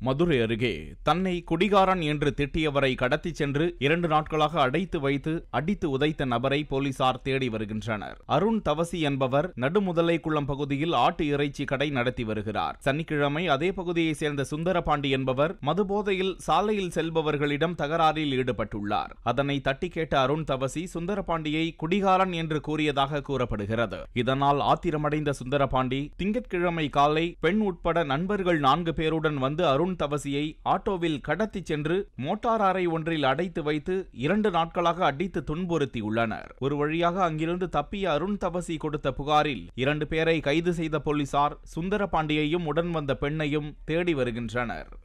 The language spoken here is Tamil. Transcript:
மதுரை அருகே தன்னை குடிகாரன் என்று திட்டியவரை கடத்திச் சென்று இரண்டு நாட்களாக அடைத்து வைத்து அடித்து உதைத்த நபரை போலீசார் தேடி வருகின்றனர் அருண் தவசி என்பவர் நடுமுதலைக்குளம் பகுதியில் ஆட்டு இறைச்சி கடை நடத்தி வருகிறார் சனிக்கிழமை அதே பகுதியைச் சேர்ந்த சுந்தரபாண்டி என்பவர் மதுபோதையில் சாலையில் செல்பவர்களிடம் தகராறில் ஈடுபட்டுள்ளார் அதனை தட்டி கேட்ட அருண் தவசி சுந்தரபாண்டியை குடிகாரன் என்று கூறியதாக கூறப்படுகிறது இதனால் ஆத்திரமடைந்த சுந்தரபாண்டி திங்கட்கிழமை காலை பெண் உட்பட நண்பர்கள் நான்கு பேருடன் வந்து அருண் தவசியை ஆட்டோவில் கடத்திச் சென்று மோட்டார் அறை ஒன்றில் அடைத்து வைத்து இரண்டு நாட்களாக அடித்து துன்புறுத்தியுள்ளனர் ஒரு வழியாக அங்கிருந்து தப்பிய அருண் தவசி கொடுத்த புகாரில் இரண்டு பேரை கைது செய்த போலீசார் சுந்தரபாண்டியையும் உடன் வந்த பெண்ணையும் தேடி வருகின்றனர்